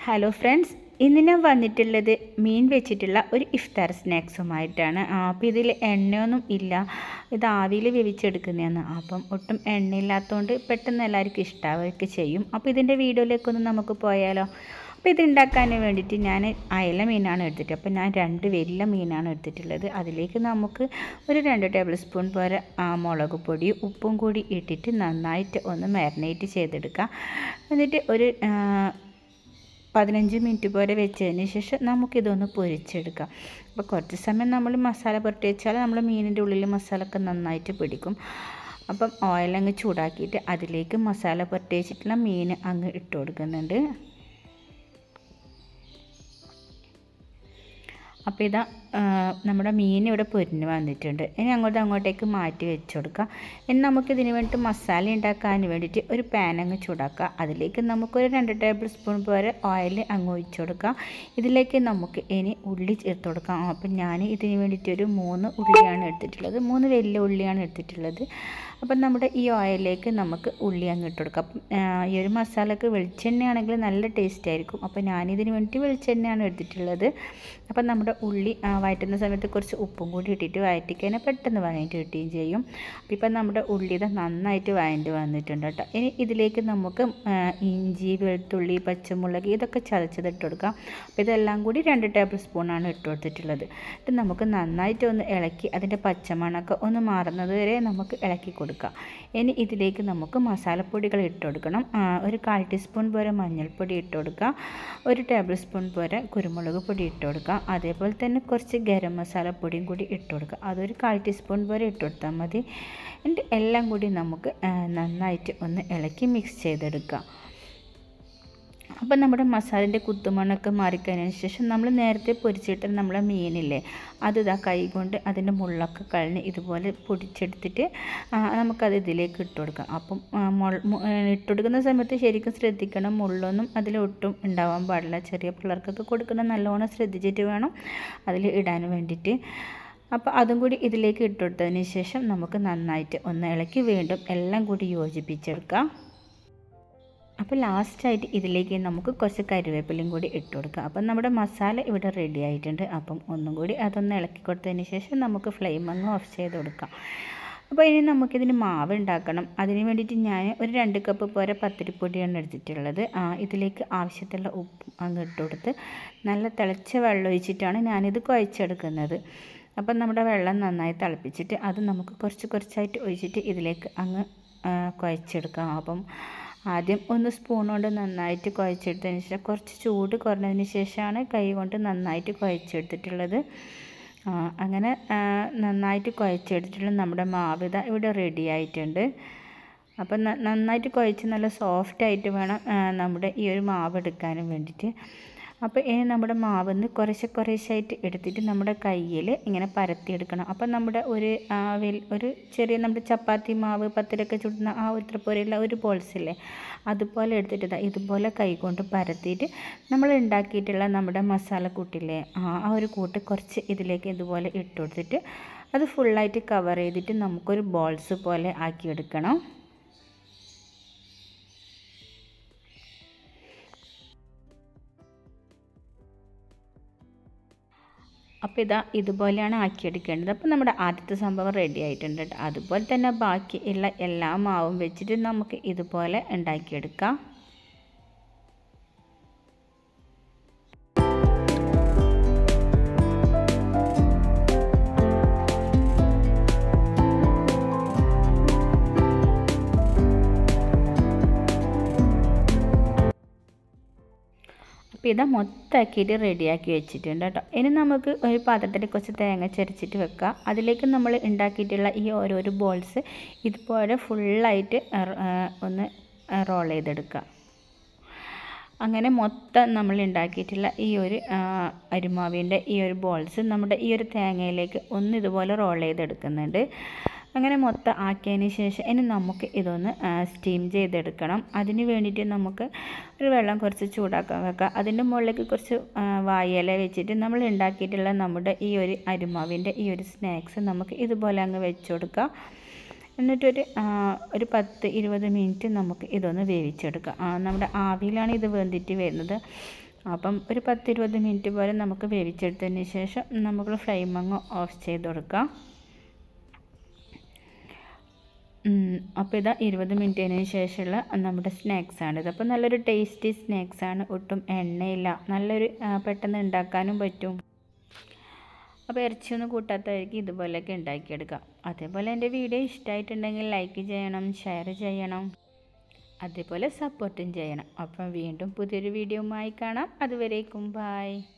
hello friends ഇന്ന് ഞാൻ വന്നിട്ടുള്ളത് മീൻ വെച്ചിട്ടുള്ള ഒരു ഇഫ്താർ സ്നാക്സുമായിട്ടാണ് അപ്പോൾ ഇതിൽ എണ്ണയൊന്നും ഇല്ല ഇത് ആവിയിൽ വേവിച്ചെടുക്കുന്നതാണ് അപ്പം ഒട്ടും എണ്ണയില്ലാത്തതുകൊണ്ട് പെട്ടെന്ന് എല്ലാവർക്കും ഇഷ്ടാവുകയൊക്കെ ചെയ്യും അപ്പോൾ ഇതിൻ്റെ വീഡിയോയിലേക്കൊന്ന് നമുക്ക് പോയാലോ അപ്പോൾ ഇത് ഉണ്ടാക്കാൻ വേണ്ടിയിട്ട് ഞാൻ അയല മീനാണ് എടുത്തിട്ട് അപ്പോൾ ഞാൻ രണ്ട് വലിയ മീനാണ് എടുത്തിട്ടുള്ളത് അതിലേക്ക് നമുക്ക് ഒരു രണ്ട് ടേബിൾ സ്പൂൺ പോലെ ആ, മുളക് പൊടി ഉപ്പും കൂടി ഇട്ടിട്ട് നന്നായിട്ട് ഒന്ന് മാരിനേറ്റ് ചെയ്തെടുക്കാം എന്നിട്ട് ഒരു ആ, പതിനഞ്ച് മിനിറ്റ് പോലെ വെച്ചതിന് ശേഷം നമുക്കിതൊന്ന് പൊരിച്ചെടുക്കാം അപ്പോൾ കുറച്ച് സമയം നമ്മൾ മസാല പുരട്ടി വെച്ചാൽ നമ്മൾ മീനിൻ്റെ ഉള്ളിൽ മസാല ഒക്കെ നന്നായിട്ട് പിടിക്കും അപ്പം ഓയിൽ അങ്ങ് ചൂടാക്കിയിട്ട് അതിലേക്ക് മസാല പുരട്ടി വെച്ചിട്ടുള്ള മീൻ അങ്ങ് ഇട്ട് കൊടുക്കുന്നുണ്ട് അപ്പോൾ ഇതാ ആ, നമ്മുടെ മീൻ ഇവിടെ പൊരിഞ്ഞ് വന്നിട്ടുണ്ട് ഇനി അങ്ങോട്ട് അങ്ങോട്ടേക്ക് മാറ്റി വെച്ച് കൊടുക്കാം ഇനി നമുക്കിതിന് വേണ്ടിയിട്ട് മസാല ഉണ്ടാക്കാൻ വേണ്ടിയിട്ട് ഒരു പാൻ അങ്ങ് ചൂടാക്കുക അതിലേക്ക് നമുക്കൊരു രണ്ട് ടേബിൾ സ്പൂൺ പോലെ ഓയിൽ അങ്ങ് ഒഴിച്ച് കൊടുക്കാം ഇതിലേക്ക് നമുക്ക് ഇനി ഉള്ളി ചേർത്ത് കൊടുക്കാം അപ്പം ഞാൻ ഇതിന് വേണ്ടിയിട്ട് ഒരു മൂന്ന് ഉള്ളിയാണ് എടുത്തിട്ടുള്ളത് മൂന്ന് വലിയ ഉള്ളിയാണ് എടുത്തിട്ടുള്ളത് അപ്പം നമ്മുടെ ഈ ഓയിലിലേക്ക് നമുക്ക് ഉള്ളി അങ്ങ് ഇട്ട് കൊടുക്കാം അപ്പം ആ, ഈ ഒരു മസാലക്ക് വെളിച്ചെണ്ണയാണെങ്കിൽ നല്ല ടേസ്റ്റ് ആയിരിക്കും അപ്പോൾ ഞാനിതിന് വേണ്ടിയിട്ട് വെളിച്ചെണ്ണയാണ് എടുത്തിട്ടുള്ളത് അപ്പം നമ്മുടെ ഉള്ളി ആ, വഴറ്റുന്ന സമയത്ത് കുറച്ച് ഉപ്പും കൂടി ഇട്ടിട്ട് വഴറ്റിക്കഴിഞ്ഞാൽ പെട്ടെന്ന് വഴറ്റി കിട്ടുകയും ചെയ്യും അപ്പം ഇപ്പം നമ്മുടെ ഉള്ളി ഇത് നന്നായിട്ട് വഴണ്ടി വന്നിട്ടുണ്ട് കേട്ടോ ഇനി ഇതിലേക്ക് നമുക്ക് ആ, ഇഞ്ചി വെളുത്തുള്ളി പച്ചമുളക് ഇതൊക്കെ ചതച്ചത് ഇട്ട് കൊടുക്കാം അപ്പോൾ ഇതെല്ലാം കൂടി രണ്ട് ടേബിൾ സ്പൂണാണ് ഇട്ട് കൊടുത്തിട്ടുള്ളത് ഇത് നമുക്ക് നന്നായിട്ട് ഒന്ന് ഇളക്കി അതിൻ്റെ പച്ചമണമൊക്കെ ഒന്ന് മാറുന്നത് വരെ നമുക്ക് ഇളക്കി കൊടുക്കാം ഇനി ഇതിലേക്ക് നമുക്ക് മസാലപ്പൊടികൾ ഇട്ട് കൊടുക്കണം ആ, ഒരു കാൽ ടീസ്പൂൺ പോലെ മഞ്ഞൾപ്പൊടി ഇട്ട് കൊടുക്കുക ഒരു ടേബിൾ സ്പൂൺ പോലെ കുരുമുളക് പൊടി ഇട്ട് കൊടുക്കുക അതേപോലെ തന്നെ കുറച്ച് ഗരം മസാല പൊടിയും കൂടി ഇട്ട് കൊടുക്കുക അതൊരു കാൽ ടീസ്പൂൺ പോലെ ഇട്ട് കൊടുത്താൽ മതി എന്നിട്ട് എല്ലാം കൂടി നമുക്ക് ആ, നന്നായിട്ട് ഒന്ന് ഇളക്കി മിക്സ് ചെയ്തെടുക്കാം അപ്പം നമ്മുടെ മസാലൻ്റെ കുത്തുമണ്ണൊക്കെ മാറിക്കഴിഞ്ഞതിന് ശേഷം നമ്മൾ നേരത്തെ പൊരിച്ചിട്ട് നമ്മളെ മീനില്ലേ അത് ഇതാ കൈ കൊണ്ട് അതിൻ്റെ മുള്ളൊക്കെ കളഞ്ഞ് ഇതുപോലെ പൊടിച്ചെടുത്തിട്ട് ആ, നമുക്കത് ഇതിലേക്ക് ഇട്ട് കൊടുക്കാം അപ്പം ആ, മുൾ- മു- ഏ, ഇട്ട് കൊടുക്കുന്ന സമയത്ത് ശരിക്കും ശ്രദ്ധിക്കണം മുള്ളൊന്നും അതിലൊട്ടും ഉണ്ടാവാൻ പാടില്ല ചെറിയ പിള്ളേർക്കൊക്കെ കൊടുക്കുന്ന നല്ലോണം ശ്രദ്ധിച്ചിട്ട് വേണം അതിൽ ഇടാൻ വേണ്ടിയിട്ട് അപ്പോൾ അതും കൂടി ഇതിലേക്ക് ഇട്ട് കൊടുത്തതിന് ശേഷം നമുക്ക് നന്നായിട്ട് ഒന്ന് ഇളക്കി വീണ്ടും എല്ലാം കൂടി യോജിപ്പിച്ചെടുക്കാം അപ്പോൾ ലാസ്റ്റായിട്ട് ഇതിലേക്ക് നമുക്ക് കുറച്ച് കരിവേപ്പിലയും കൂടി ഇട്ട് കൊടുക്കാം അപ്പം നമ്മുടെ മസാല ഇവിടെ റെഡി ആയിട്ടുണ്ട് അപ്പം ഒന്നും കൂടി അതൊന്ന് ഇളക്കി കൊടുത്തതിന് ശേഷം നമുക്ക് ഫ്ലെയിം അങ്ങ് ഓഫ് ചെയ്ത് കൊടുക്കാം അപ്പോൾ ഇനി നമുക്കിതിന് മാവ് ഉണ്ടാക്കണം അതിന് വേണ്ടിയിട്ട് ഞാൻ ഒരു രണ്ട് കപ്പ് പോലെ പത്തിരിപ്പൊടിയാണ് എടുത്തിട്ടുള്ളത് ആ, ഇതിലേക്ക് ആവശ്യത്തിലുള്ള ഉപ്പും അങ്ങ് ഇട്ട് കൊടുത്ത് നല്ല തിളച്ച വെള്ളം ഒഴിച്ചിട്ടാണ് ഞാനിത് കുഴച്ചെടുക്കുന്നത് അപ്പം നമ്മുടെ വെള്ളം നന്നായി തിളപ്പിച്ചിട്ട് അത് നമുക്ക് കുറച്ച് കുറച്ചായിട്ട് ഒഴിച്ചിട്ട് ഇതിലേക്ക് അങ്ങ് ആ, കുഴച്ചെടുക്കാം അപ്പം ആദ്യം ഒന്ന് സ്പൂൺ കൊണ്ട് നന്നായിട്ട് കുഴച്ചെടുത്തതിന് ശേഷം കുറച്ച് ചൂട് കുറഞ്ഞതിന് ശേഷമാണ് കൈ കൊണ്ട് നന്നായിട്ട് കുഴച്ചെടുത്തിട്ടുള്ളത് ആ, അങ്ങനെ ആ, നന്നായിട്ട് കുഴച്ചെടുത്തിട്ടുള്ള നമ്മുടെ മാവ് ഇതാ ഇവിടെ റെഡി ആയിട്ടുണ്ട് അപ്പം ന- നന്നായിട്ട് കുഴച്ച് നല്ല സോഫ്റ്റ് ആയിട്ട് വേണം ആ, നമ്മുടെ ഈ ഒരു മാവ് എടുക്കാനും വേണ്ടിയിട്ട് അപ്പോൾ ഇനി നമ്മുടെ മാവിന്ന് കുറേശ്ശെ കുറേശ്ശായിട്ട് എടുത്തിട്ട് നമ്മുടെ കയ്യിൽ ഇങ്ങനെ പരത്തിയെടുക്കണം അപ്പം നമ്മുടെ ഒരു ആ, വെൽ ഒരു ചെറിയ നമ്മുടെ ചപ്പാത്തി മാവ് പത്തിരൊക്കെ ചുടുന്ന ആ ഒരു പോലെയുള്ള ഒരു ബോൾസ് ഇല്ലേ അതുപോലെ എടുത്തിട്ട് ദാ ഇതുപോലെ കൈ കൊണ്ട് പരത്തിയിട്ട് നമ്മൾ ഉണ്ടാക്കിയിട്ടുള്ള നമ്മുടെ മസാല കൂട്ടില്ലേ ആ ആ ഒരു കൂട്ട് കുറച്ച് ഇതിലേക്ക് ഇതുപോലെ ഇട്ട് കൊടുത്തിട്ട് അത് ഫുള്ളായിട്ട് കവർ ചെയ്തിട്ട് നമുക്കൊരു ബോൾസ് പോലെ ആക്കിയെടുക്കണം അപ്പോൾ ഇതാ ഇതുപോലെയാണ് ആക്കിയെടുക്കേണ്ടത് അപ്പോൾ നമ്മുടെ ആദ്യത്തെ സംഭവം റെഡി ആയിട്ടുണ്ട് കേട്ടോ അതുപോലെ തന്നെ ബാക്കി ഉള്ള എല്ലാ മാവും വെച്ചിട്ട് നമുക്ക് ഇതുപോലെ ഉണ്ടാക്കിയെടുക്കാം അപ്പോൾ ഇതാ മൊത്തമാക്കിയിട്ട് റെഡിയാക്കി വെച്ചിട്ടുണ്ട് കേട്ടോ ഇനി നമുക്ക് ഒരു പാത്രത്തിൽ കുറച്ച് തേങ്ങ ചരിച്ചിട്ട് വെക്കാം അതിലേക്ക് നമ്മൾ ഉണ്ടാക്കിയിട്ടുള്ള ഈ ഓരോരോ ബോൾസ് ഇതുപോലെ ഫുള്ളായിട്ട് ഒന്ന് റോൾ ചെയ്തെടുക്കുക അങ്ങനെ മൊത്തം നമ്മൾ ഉണ്ടാക്കിയിട്ടുള്ള ഈ ഒരു ആ, അരിമാവിൻ്റെ ഈ ഒരു ബോൾസ് നമ്മുടെ ഈ ഒരു തേങ്ങയിലേക്ക് ഒന്ന് ഇതുപോലെ റോൾ ചെയ്തെടുക്കുന്നുണ്ട് അങ്ങനെ മൊത്തം ആക്കിയതിന് ശേഷം ഇനി നമുക്ക് ഇതൊന്ന് സ്റ്റീം ചെയ്തെടുക്കണം അതിന് വേണ്ടിയിട്ട് നമുക്ക് ഒരു വെള്ളം കുറച്ച് ചൂടാക്കാൻ വെക്കാം അതിൻ്റെ മുകളിലേക്ക് കുറച്ച് ആ, വാഴയില വെച്ചിട്ട് നമ്മൾ ഉണ്ടാക്കിയിട്ടുള്ള നമ്മുടെ ഈ ഒരു അരിമാവിൻ്റെ ഈ ഒരു സ്നാക്സ് നമുക്ക് ഇതുപോലെ അങ്ങ് വെച്ച് കൊടുക്കാം എന്നിട്ടൊരു ആ, ഒരു പത്ത് ഇരുപത് മിനിറ്റ് നമുക്ക് ഇതൊന്ന് വേവിച്ചെടുക്കാം ആ, നമ്മുടെ ആവിയിലാണ് ഇത് വെന്തിട്ട് വരുന്നത് അപ്പം ഒരു പത്തിരുപത് മിനിറ്റ് പോലെ നമുക്ക് വേവിച്ചെടുത്തതിന് ശേഷം നമുക്ക് ഫ്ലെയിം അങ്ങ് ഓഫ് ചെയ്ത് കൊടുക്കാം അപ്പോൾ ഇതാ ഇരുപത് മിനിറ്റിന് ശേഷമുള്ള നമ്മുടെ സ്നാക്സാണ് ഇത് അപ്പോൾ നല്ലൊരു ടേസ്റ്റി സ്നാക്സാണ് ഒട്ടും എണ്ണയില്ല നല്ലൊരു പെട്ടെന്ന് ഉണ്ടാക്കാനും പറ്റും അപ്പോൾ ഇറച്ചിയൊന്നും കൂട്ടാത്തവർക്ക് ഇതുപോലെയൊക്കെ ഉണ്ടാക്കിയെടുക്കാം അതേപോലെ എൻ്റെ വീഡിയോ ഇഷ്ടമായിട്ടുണ്ടെങ്കിൽ ലൈക്ക് ചെയ്യണം ഷെയർ ചെയ്യണം അതേപോലെ സപ്പോർട്ടും ചെയ്യണം അപ്പം വീണ്ടും പുതിയൊരു വീഡിയോയുമായി കാണാം അതുവരേക്കും ബായ്